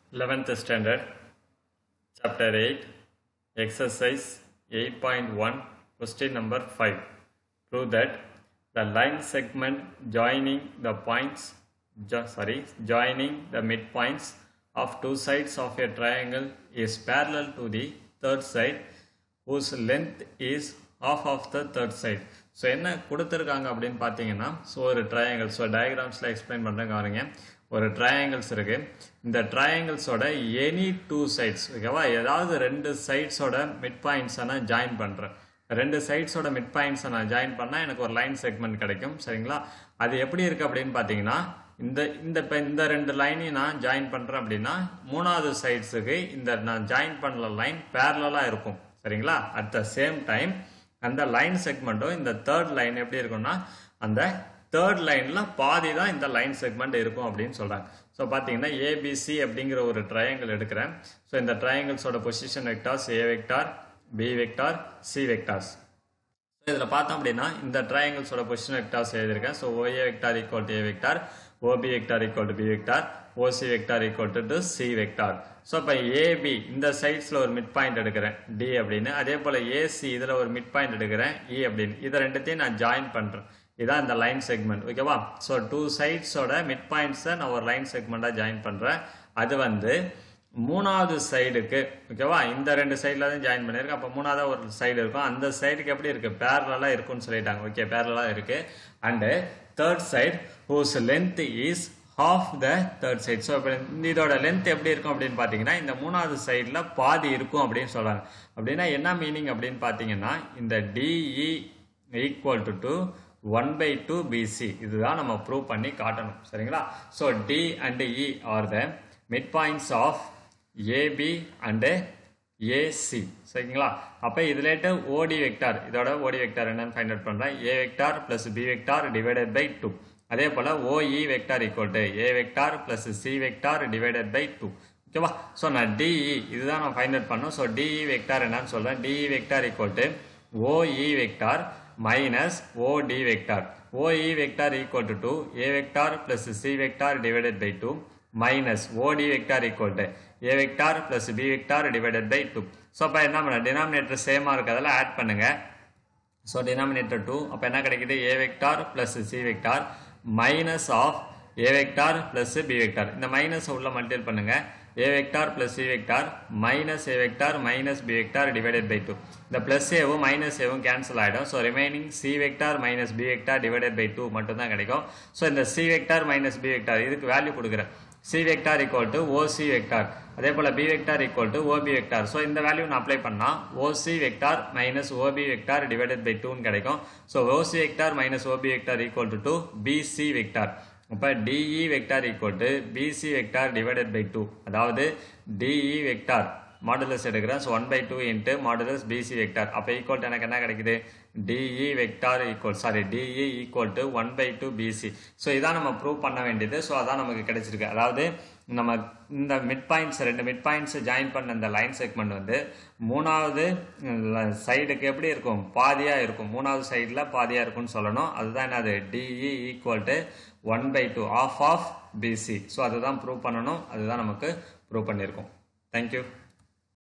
11th standard chapter 8 exercise 8.1 question number 5 prove that the line segment joining the points jo- sorry joining the midpoints of two sides of a triangle is parallel to the third side whose length is half of the third side so என்ன கொடுத்துருக்காங்க அப்படின்னு பார்த்தீங்கன்னா so ஒரு triangle so டயக்ராம்ஸில் explain பண்ணுறேன் பாருங்க ஒரு triangles இருக்கு இந்த ட்ரையாங்கிள்ஸோட எனி டூ சைட்ஸ் ஓகேவா ஏதாவது ரெண்டு சைட்ஸோட மிட் பாயிண்ட்ஸை நான் ஜாயின் பண்ணுறேன் ரெண்டு சைட்ஸோட மிட் பாயிண்ட்ஸை நான் ஜாயின் பண்ணால் எனக்கு ஒரு லைன் செக்மெண்ட் கிடைக்கும் சரிங்களா அது எப்படி இருக்கு அப்படின்னு பார்த்தீங்கன்னா இந்த இந்த இப்போ இந்த ரெண்டு லைனையும் நான் ஜாயின் பண்ணுறேன் அப்படின்னா மூணாவது சைட்ஸுக்கு இந்த நான் ஜாயின் பண்ணல லைன் பேரலாக இருக்கும் சரிங்களா அட் த சேம் டைம் அந்த லைன் செக்மெண்ட்டும் இந்த தேர்ட் லைன் எப்படி இருக்கும்னா அந்த தேர்ட் லைனில் பாதி தான் இந்த லைன் செக்மெண்ட் இருக்கும் அப்படின்னு சொல்கிறாங்க ஸோ பார்த்தீங்கன்னா ஏபிசி அப்படிங்கிற ஒரு ட்ரையாங்கிள் எடுக்கிறேன் ஸோ இந்த ட்ரையாங்கிள்ஸோட position vectors A vector B vector C vectors so இதில் பார்த்தோம் அப்படின்னா இந்த ட்ரையாங்கிள்ஸோட பொசிஷன் வெக்டார்ஸ் எழுதியிருக்கேன் so OA vector equal to A vector OB vector equal to B vector OC vector equal to C vector so இப்போ AB இந்த சைட்ஸில் ஒரு மிட் பாயிண்ட் எடுக்கிறேன் டி அப்படின்னு அதே போல் ஏசி இதில் ஒரு மிட் பாயிண்ட் எடுக்கிறேன் இ அப்படின்னு இதை ரெண்டுத்தையும் நான் ஜாயின் பண்ணுறேன் இதான் இந்த லைன் செக்மெண்ட் ஓகேவா ஸோ டூ சைட்ஸோட மிட் பாயிண்ட்ஸை நான் ஒரு லைன் செக்மெண்ட்டாக ஜாயின் பண்ணுறேன் அது வந்து மூணாவது சைடுக்கு ஓகேவா இந்த ரெண்டு சைடில் தான் ஜாயின் பண்ணியிருக்கேன் அப்போ மூணாவது ஒரு சைடு இருக்கும் அந்த சைடுக்கு எப்படி இருக்கு பேரலாக இருக்கும்னு சொல்லிட்டாங்க ஓகே பேரலாக இருக்கு and third side whose length is half the third side so இப்போ இதோட லென்த் எப்படி இருக்கும் அப்படின்னு பார்த்தீங்கன்னா இந்த மூணாவது சைடில் பாதி இருக்கும் அப்படின்னு சொல்கிறாங்க அப்படின்னா என்ன மீனிங் அப்படின்னு பார்த்தீங்கன்னா இந்த DE equal to to one by two BC இதுதான் நம்ம ப்ரூவ் பண்ணி காட்டணும் சரிங்களா so D and E are the mid points of AB and AC சரிங்களா அப்போ இதுலேட்டு ஓடி வெக்டார் இதோட ஓடி வெக்டார் என்னன்னு ஃபைண்ட் அவுட் பண்ணுறேன் A vector plus B vector divided by two அதே போல் OE vector equal to A vector plus C vector divided by two ஓகேவா ஸோ நான் டிஇ இதுதான் நான் ஃபைண்ட் அவுட் பண்ணோம் ஸோ டிஇ வெக்டார் என்னன்னு சொல்கிறேன் DE vector equal to OE vector minus OD vector. OE vector equal to 2, A vector plus C vector divided by 2 minus OD vector equal to A vector plus B vector divided by 2. So அப்போ என்ன பண்ண denominator சேமாக இருக்கிறதுல add பண்ணுங்க so denominator two அப்போ என்ன கிடைக்குது A vector plus C vector minus of A vector plus B vector இந்த மைனஸ் உள்ள மல்டிபிள் பண்ணுங்க A vector plus C vector minus A vector minus B vector divided by two இந்த plus ஏவும் minus ஏவும் cancel ஆகிடும் so remaining C vector minus B vector divided by two மட்டும் தான் கிடைக்கும் ஸோ இந்த C vector minus B vector இதுக்கு value கொடுக்குறேன் C vector equal to OC vector அதே போல் B vector equal to OB vector so இந்த வேல்யூ நான் அப்ளை பண்ணால் OC vector minus OB vector divided by டூன்னு கிடைக்கும் so OC vector minus OB vector equal to to BC vector அப்போ DE vector equal to BC vector divided by two அதாவது DE vector modulus எடுக்கிறேன் so one by two into modulus BC vector அப்போ equal எனக்கு என்ன கிடைக்குது DE vector equal sorry DE equal to one by two BC so இதான் நம்ம prove பண்ண வேண்டியது ஸோ அதான் நமக்கு கிடைச்சிருக்கு அதாவது நம்ம இந்த மிட் பாயிண்ட்ஸ் ரெண்டு மிட் பாயிண்ட்ஸ் ஜாயின் பண்ண இந்த லைன் செக்மெண்ட் வந்து மூணாவது சைடுக்கு எப்படி இருக்கும் பாதியாக இருக்கும் மூணாவது சைடில் பாதியாக இருக்கும்னு சொல்லணும் அதுதான் என்னது DE equal to one by two of of BC so அதுதான் ப்ரூவ் பண்ணணும் அதுதான் நமக்கு ப்ரூவ் பண்ணியிருக்கோம் தேங்க்யூ